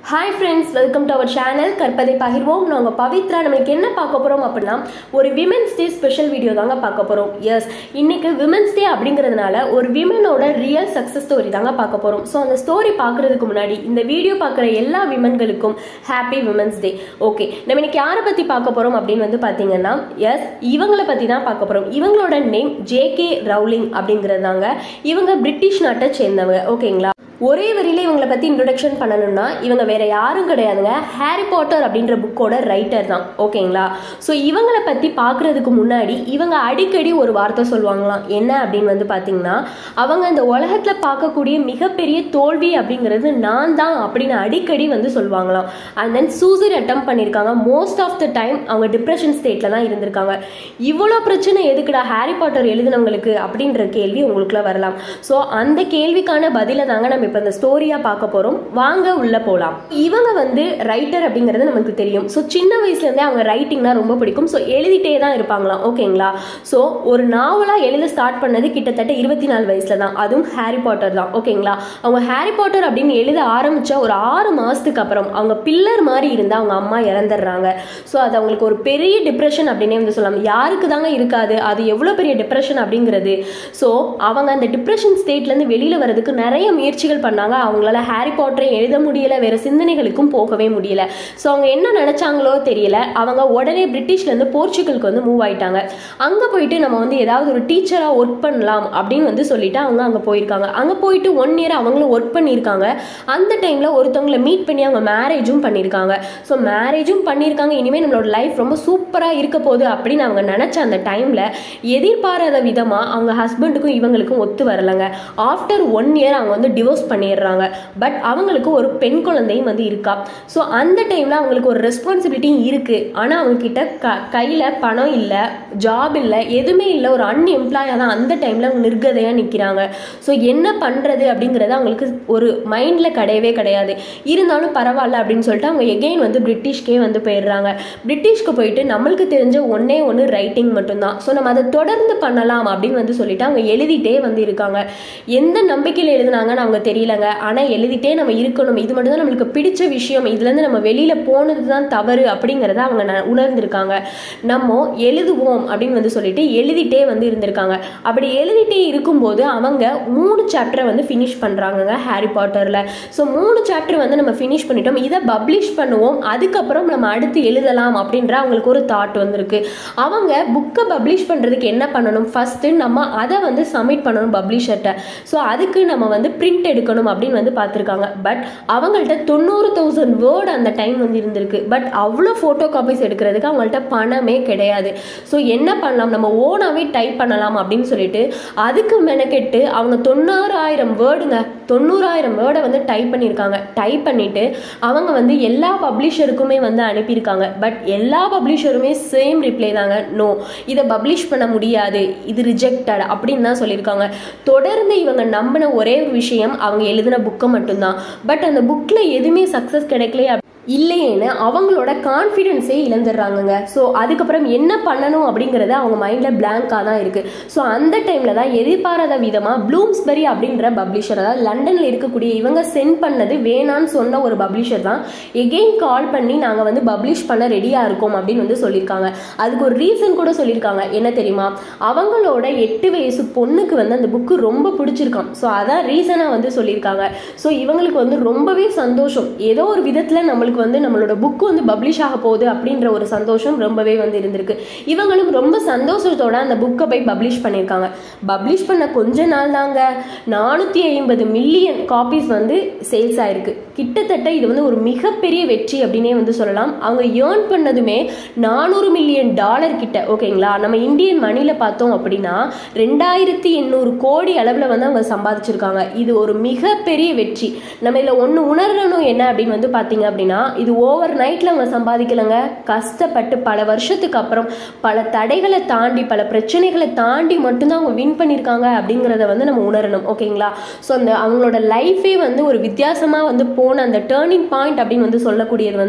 hi friends welcome to our channel கற்பதை பகிர்வோம் நாங்கள் பவித்ரா நம்மளுக்கு என்ன பார்க்க போகிறோம் அப்படின்னா ஒரு விமென்ஸ் டே ஸ்பெஷல் வீடியோ தாங்க பார்க்க போகிறோம் எஸ் இன்னைக்கு விமென்ஸ் டே அப்படிங்கிறதுனால ஒரு விமனோட ரியல் சக்ஸஸ் ஸ்டோரி தாங்க பார்க்க போகிறோம் ஸோ அந்த ஸ்டோரி பார்க்குறதுக்கு முன்னாடி இந்த வீடியோ பார்க்குற எல்லா விமன்களுக்கும் ஹாப்பி விமென்ஸ் டே ஓகே நம்ம இன்னைக்கு யாரை பற்றி பார்க்க போகிறோம் அப்படின்னு வந்து பார்த்தீங்கன்னா எஸ் இவங்களை பற்றி தான் பார்க்க போகிறோம் இவங்களோட நேம் ஜே கே ரவுலிங் அப்படிங்கிறது தாங்க இவங்க பிரிட்டிஷ் நாட்டை சேர்ந்தவங்க ஓகேங்களா ஒரே வரியில இவங்களை பத்தி இன்ட்ரொடக்ஷன் பண்ணணும்னா இவங்க வேற யாரும் கிடையாதுங்க ஹாரி பாட்டர் அப்படின்ற புக்கோட ரைட்டர் தான் ஓகேங்களா ஸோ இவங்களை பத்தி பார்க்கறதுக்கு முன்னாடி இவங்க அடிக்கடி ஒரு வார்த்தை சொல்லுவாங்களாம் என்ன அப்படின்னு வந்து பாத்தீங்கன்னா அவங்க இந்த உலகத்துல பார்க்கக்கூடிய மிகப்பெரிய தோல்வி அப்படிங்கிறது நான் தான் அப்படின்னு அடிக்கடி வந்து சொல்லுவாங்களாம் அண்ட் தென் சூசைட் அட்டம் பண்ணியிருக்காங்க மோஸ்ட் ஆஃப் த டைம் அவங்க டிப்ரெஷன் ஸ்டேட்ல தான் இருந்திருக்காங்க இவ்வளோ பிரச்சனை எதுக்குடா ஹாரி பாட்டர் எழுதினவங்களுக்கு அப்படின்ற கேள்வி உங்களுக்குள்ள வரலாம் ஸோ அந்த கேள்விக்கான பதிலை தாங்க நம்ம இப்போ இந்த ஸ்டோரியா பார்க்க போறோம் வாங்க உள்ள போலாம் இவங்க வந்து ரைட்டர் அப்படிங்கிறது நமக்கு தெரியும் ஸோ சின்ன வயசுல இருந்தே அவங்க ரைட்டிங்னா ரொம்ப பிடிக்கும் ஸோ எழுதிட்டே தான் இருப்பாங்களாம் ஓகேங்களா ஸோ ஒரு நாவலா எழுத ஸ்டார்ட் பண்ணது கிட்டத்தட்ட இருபத்தி நாலு வயசுல தான் அதுவும் ஹாரி பாட்டர் தான் ஓகேங்களா அவங்க ஹாரி பாட்டர் அப்படின்னு எழுத ஆரம்பிச்ச ஒரு ஆறு மாசத்துக்கு அப்புறம் அவங்க பில்லர் மாதிரி இருந்தா அவங்க அம்மா இறந்துடுறாங்க ஸோ அது அவங்களுக்கு ஒரு பெரிய டிப்ரெஷன் அப்படின்னே வந்து சொல்லலாம் யாருக்கு தாங்க இருக்காது அது எவ்வளோ பெரிய டிப்ரெஷன் அப்படிங்கிறது ஸோ அவங்க அந்த டிப்ரெஷன் ஸ்டேட்லேருந்து வெளியில் வரதுக்கு நிறைய முயற்சிகள் பண்ணாங்க அவங்களால ஹாரி பாட்டரை எழுத முடியல வேற சிந்தனைகளுக்கும் போகவே முடியல ஸோ அவங்க என்ன நினைச்சாங்களோ தெரியல அவங்க உடனே பிரிட்டிஷ்லேருந்து போர்ச்சுகலுக்கு வந்து மூவ் ஆயிட்டாங்க அங்கே போயிட்டு நம்ம வந்து ஏதாவது ஒரு டீச்சராக ஒர்க் பண்ணலாம் அப்படின்னு வந்து சொல்லிட்டு அவங்க அங்கே போயிருக்காங்க அங்கே போயிட்டு ஒன் இயர் அவங்களும் ஒர்க் பண்ணியிருக்காங்க அந்த டைமில் ஒருத்தவங்களை மீட் பண்ணி அவங்க மேரேஜும் பண்ணியிருக்காங்க ஸோ மேரேஜும் பண்ணியிருக்காங்க இனிமேல் நம்மளோட லைஃப் ரொம்ப சூப்பராக இருக்க போகுது அப்படின்னு அவங்க நினச்ச அந்த டைமில் எதிர்பாராத விதமாக அவங்க ஹஸ்பண்டுக்கும் இவங்களுக்கும் ஒத்து வரலைங்க ஆஃப்டர் ஒன் இயர் அவங்க வந்து டிவோர்ஸ் பண்ணிடுறாங்க பட் அவங்களுக்கு ஒரு பெண் குழந்தையும் வந்து இருக்கா ஸோ அந்த டைமில் அவங்களுக்கு ஒரு ரெஸ்பான்சிபிலிட்டியும் இருக்குது ஆனால் அவங்க கிட்ட க கையில் பணம் இல்லை ஜாப் இல்லை எதுவுமே இல்லை ஒரு அன்எம்ப்ளாயாக தான் அந்த டைமில் அவங்க நிர்கதையாக நிற்கிறாங்க ஸோ என்ன பண்ணுறது அப்படிங்கிறது அவங்களுக்கு ஒரு மைண்டில் கிடையவே கிடையாது இருந்தாலும் பரவாயில்ல அப்படின்னு சொல்லிட்டு அவங்க எகெயின் வந்து பிரிட்டிஷ்கே வந்து போயிடுறாங்க பிரிட்டிஷ்க்கு போயிட்டு நம்மளுக்கு தெரிஞ்ச ஒன்னே ஒன்று ரைட்டிங் மட்டும்தான் ஸோ நம்ம அதை தொடர்ந்து பண்ணலாம் அப்படின்னு வந்து சொல்லிட்டு அவங்க எழுதிட்டே வந்து இருக்காங்க எந்த நம்பிக்கையில் எழுதுனாங்கன்னு அவங்க தெரியலங்க ஆனால் எழுதிட்டே நம்ம இருக்கணும் இது மட்டும் தான் நம்மளுக்கு பிடிச்ச விஷயம் இதுலேருந்து நம்ம வெளியில் போனது தான் தவறு அப்படிங்கிறத அவங்க ந- உணர்ந்திருக்காங்க நம்ம எழுதுவோம் அப்படின்னு வந்து சொல்லிட்டு எழுதிட்டே வந்து இருந்திருக்காங்க அப்படி எழுதிட்டே இருக்கும்போது அவங்க மூணு சாப்டரை வந்து ஃபினிஷ் பண்ணுறாங்கங்க ஹாரி பாட்டரில் ஸோ மூணு சாப்டர் வந்து நம்ம ஃபினிஷ் பண்ணிட்டோம் இதை பப்ளிஷ் பண்ணுவோம் அதுக்கப்புறம் நம்ம அடுத்து எழுதலாம் அப்படின்ற அவங்களுக்கு ஒரு தாட் வந்திருக்கு அவங்க புக்கை பப்ளிஷ் பண்ணுறதுக்கு என்ன பண்ணணும் ஃபஸ்ட்டு நம்ம அதை வந்து சப்மிட் பண்ணணும் பப்ளிஷர்கிட்ட ஸோ அதுக்கு நம்ம வந்து பிரிண்ட் எடுக்கணும் அப்படின்னு வந்து பார்த்துருக்காங்க பட் அவங்கள்ட்ட தொண்ணூறு தௌசண்ட் வேர்டு அந்த டைம் வந்து இருந்திருக்கு பட் அவ்வளோ ஃபோட்டோ காப்பீஸ் எடுக்கிறதுக்கு அவங்கள்ட்ட பணமே கிடையாது ஸோ என்ன பண்ணலாம் நம்ம ஓனாகவே டைப் பண்ணலாம் அப்படின்னு சொல்லிட்டு அதுக்கு மெனக்கெட்டு அவங்க தொண்ணூறாயிரம் வேர்டுங்க தொண்ணூறாயிரம் வேர்டை வந்து டைப் பண்ணியிருக்காங்க டைப் பண்ணிட்டு அவங்க வந்து எல்லா பப்ளிஷருக்குமே வந்து அனுப்பியிருக்காங்க பட் எல்லா பப்ளிஷருமே சேம் ரிப்ளை தாங்க நோ இதை பப்ளிஷ் பண்ண முடியாது இது ரிஜெக்டட் அப்படின்னு தான் சொல்லியிருக்காங்க தொடர்ந்து இவங்க நம்பின ஒரே ஒரு விஷயம் அவங்க எழுதின புக்கை மட்டும்தான் பட் அந்த புக்கில் எதுவுமே சக்ஸஸ் கிடைக்கல இல்லையேன்னு அவங்களோட கான்ஃபிடென்ஸே இழந்துடுறாங்கங்க ஸோ அதுக்கப்புறம் என்ன பண்ணணும் அப்படிங்கிறது அவங்க மைண்டில் பிளாங்காக தான் இருக்குது ஸோ அந்த டைமில் தான் எதிர்பாராத விதமாக ப்ளூம்ஸ்பெரி அப்படின்ற பப்ளிஷர் அதாவது லண்டனில் இருக்கக்கூடிய இவங்க சென்ட் பண்ணது வேணான்னு சொன்ன ஒரு பப்ளிஷர் தான் எகெயின் கால் பண்ணி நாங்கள் வந்து பப்ளிஷ் பண்ண ரெடியாக இருக்கோம் அப்படின்னு வந்து சொல்லியிருக்காங்க அதுக்கு ஒரு ரீசன் கூட சொல்லியிருக்காங்க என்ன தெரியுமா அவங்களோட எட்டு வயசு பொண்ணுக்கு வந்து அந்த புக்கு ரொம்ப பிடிச்சிருக்கான் ஸோ அதான் ரீசனாக வந்து சொல்லியிருக்காங்க ஸோ இவங்களுக்கு வந்து ரொம்பவே சந்தோஷம் ஏதோ ஒரு விதத்தில் நம்மளுக்கு வந்து நம்மளோட புக்கு வந்து பப்ளிஷ் ஆக போகுது அப்படின்ற ஒரு சந்தோஷம் ரொம்பவே வந்து இருந்திருக்கு இவங்களும் ரொம்ப சந்தோஷத்தோட அந்த புக்கை போய் பப்ளிஷ் பண்ணியிருக்காங்க பப்ளிஷ் பண்ண கொஞ்ச நாள் தாங்க நானூற்றி ஐம்பது மில்லியன் காப்பீஸ் வந்து சேல்ஸ் ஆயிருக்கு கிட்டத்தட்ட இது வந்து ஒரு மிகப்பெரிய வெற்றி அப்படின்னே வந்து சொல்லலாம் அவங்க ஏர்ன் பண்ணதுமே நானூறு மில்லியன் டாலர் கிட்ட ஓகேங்களா நம்ம இந்தியன் மணியில் பார்த்தோம் அப்படின்னா ரெண்டாயிரத்தி எண்ணூறு கோடி அளவில் வந்து அவங்க சம்பாதிச்சிருக்காங்க இது ஒரு மிகப்பெரிய வெற்றி நம்ம இதில் ஒன்று உணரணும் என்ன அப்படின்னு வந்து பார்த்தீங்க அப்படின்னா இது ஓவர் நைட்டில் அவங்க சம்பாதிக்கலைங்க கஷ்டப்பட்டு பல வருஷத்துக்கு அப்புறம் பல தடைகளை தாண்டி பல பிரச்சனைகளை தாண்டி மட்டும்தான் அவங்க வின் பண்ணியிருக்காங்க அப்படிங்கிறத வந்து நம்ம உணரணும் ஓகேங்களா ஸோ அந்த அவங்களோட லைஃபே வந்து ஒரு வித்தியாசமாக வந்து போன அந்த டேர்னிங் பாயிண்ட் அப்படின்னு வந்து சொல்லக்கூடியது வந்து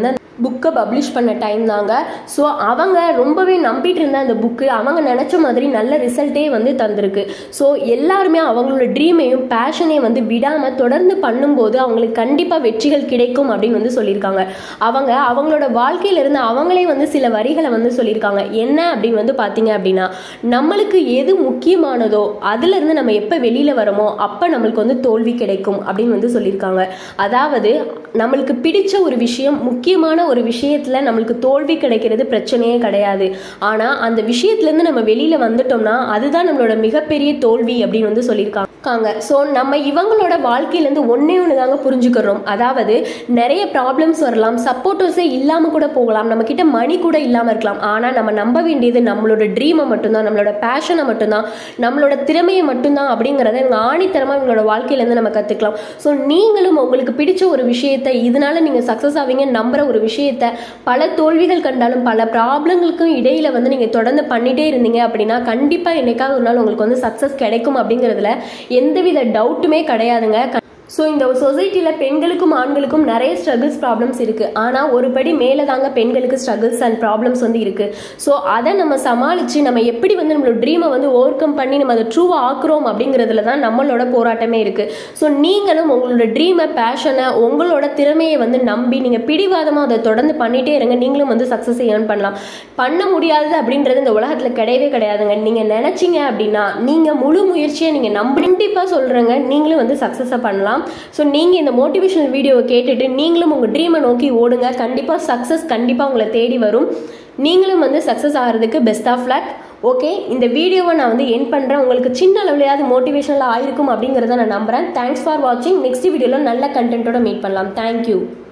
புக்கை பப்ளிஷ் பண்ண டைம் தாங்க ஸோ அவங்க ரொம்பவே நம்பிட்டு இருந்த அந்த புக்கு அவங்க நினச்ச மாதிரி நல்ல ரிசல்ட்டே வந்து தந்திருக்கு ஸோ எல்லாருமே அவங்களோட ட்ரீமையும் பேஷனையும் வந்து விடாமல் தொடர்ந்து பண்ணும்போது அவங்களுக்கு கண்டிப்பாக வெற்றிகள் கிடைக்கும் அப்படின்னு வந்து சொல்லியிருக்காங்க அவங்க அவங்களோட வாழ்க்கையிலிருந்து அவங்களே வந்து சில வரிகளை வந்து சொல்லியிருக்காங்க என்ன அப்படின்னு வந்து பார்த்தீங்க அப்படின்னா நம்மளுக்கு எது முக்கியமானதோ அதுலேருந்து நம்ம எப்போ வெளியில் வரமோ அப்போ நம்மளுக்கு வந்து தோல்வி கிடைக்கும் அப்படின்னு வந்து சொல்லியிருக்காங்க அதாவது நம்மளுக்கு பிடிச்ச ஒரு விஷயம் முக்கியமான ஒரு விஷயத்தில் நம்மளுக்கு தோல்வி கிடைக்கிறது பிரச்சனையே கிடையாது ஆனால் அந்த விஷயத்துலேருந்து நம்ம வெளியில் வந்துட்டோம்னா அதுதான் நம்மளோட மிகப்பெரிய தோல்வி அப்படின்னு வந்து சொல்லியிருக்காங்க ஸோ நம்ம இவங்களோட வாழ்க்கையிலேருந்து ஒன்றே ஒன்று தாங்க புரிஞ்சுக்கிறோம் அதாவது நிறைய ப்ராப்ளம்ஸ் வரலாம் சப்போர்ட்டர்ஸே இல்லாமல் கூட போகலாம் நம்ம கிட்ட மணி கூட இல்லாமல் இருக்கலாம் ஆனால் நம்ம நம்ப வேண்டியது நம்மளோட ட்ரீமை மட்டும்தான் நம்மளோட பேஷனை மட்டும்தான் நம்மளோட திறமையை மட்டும்தான் அப்படிங்கிறத இவங்க ஆணித்தரமாக இவங்களோட வாழ்க்கையிலேருந்து நம்ம கற்றுக்கலாம் ஸோ நீங்களும் உங்களுக்கு பிடிச்ச ஒரு விஷயத்தை இதனால நீங்கள் சக்ஸஸ் ஆவீங்க நம்புற ஒரு விஷயத்த பல தோல்விகள் கண்டாலும் பல ப்ராப்ளங்களுக்கும் இடையில வந்து நீங்கள் தொடர்ந்து பண்ணிட்டே இருந்தீங்க அப்படின்னா கண்டிப்பாக என்னைக்காவது ஒரு நாள் உங்களுக்கு வந்து சக்ஸஸ் கிடைக்கும் அப்படிங்கிறதுல எந்தவித டவுட்டுமே கிடையாதுங்க ஸோ இந்த சொசைட்டியில் பெண்களுக்கும் ஆண்களுக்கும் நிறைய ஸ்ட்ரகிள்ஸ் ப்ராப்ளம்ஸ் இருக்குது ஆனால் ஒரு படி மேலே தாங்க பெண்களுக்கு ஸ்ட்ரகிள்ஸ் அண்ட் ப்ராப்ளம்ஸ் வந்து இருக்குது ஸோ அதை நம்ம சமாளித்து நம்ம எப்படி வந்து நம்மளோட ட்ரீமை வந்து ஓவர் கம் பண்ணி நம்ம அதை ட்ரூவாக ஆக்குறோம் அப்படிங்கிறதுல தான் நம்மளோட போராட்டமே இருக்குது ஸோ நீங்களும் உங்களோட ட்ரீமை பேஷனை உங்களோட திறமையை வந்து நம்பி நீங்கள் பிடிவாதமாக அதை தொடர்ந்து பண்ணிகிட்டே இருங்க நீங்களும் வந்து சக்ஸஸ் ஏர்ன் பண்ணலாம் பண்ண முடியாது அப்படின்றது இந்த உலகத்தில் கிடையவே கிடையாதுங்க நீங்கள் நினச்சிங்க அப்படின்னா நீங்கள் முழு முயற்சியை நீங்கள் நம்ப கண்டிப்பாக சொல்கிறேங்க நீங்களும் வந்து சக்ஸஸை பண்ணலாம் ஸோ நீங்கள் இந்த மோட்டிவேஷனல் வீடியோவை கேட்டுட்டு நீங்களும் உங்கள் ட்ரீமை நோக்கி ஓடுங்க கண்டிப்பாக சக்ஸஸ் கண்டிப்பாக உங்களை தேடி வரும் நீங்களும் வந்து சக்ஸஸ் ஆகிறதுக்கு பெஸ்ட் ஆஃப் லக் ஓகே இந்த வீடியோவை நான் வந்து என் பண்ணுறேன் உங்களுக்கு சின்ன அளவுலையாவது மோட்டிவேஷனலாக ஆயிருக்கும் அப்படிங்கிறத நான் நம்புகிறேன் தேங்க்ஸ் ஃபார் வாட்சிங் நெக்ஸ்ட் வீடியோவில் நல்ல கண்டென்ட்டோட மீட் பண்ணலாம் தேங்க்யூ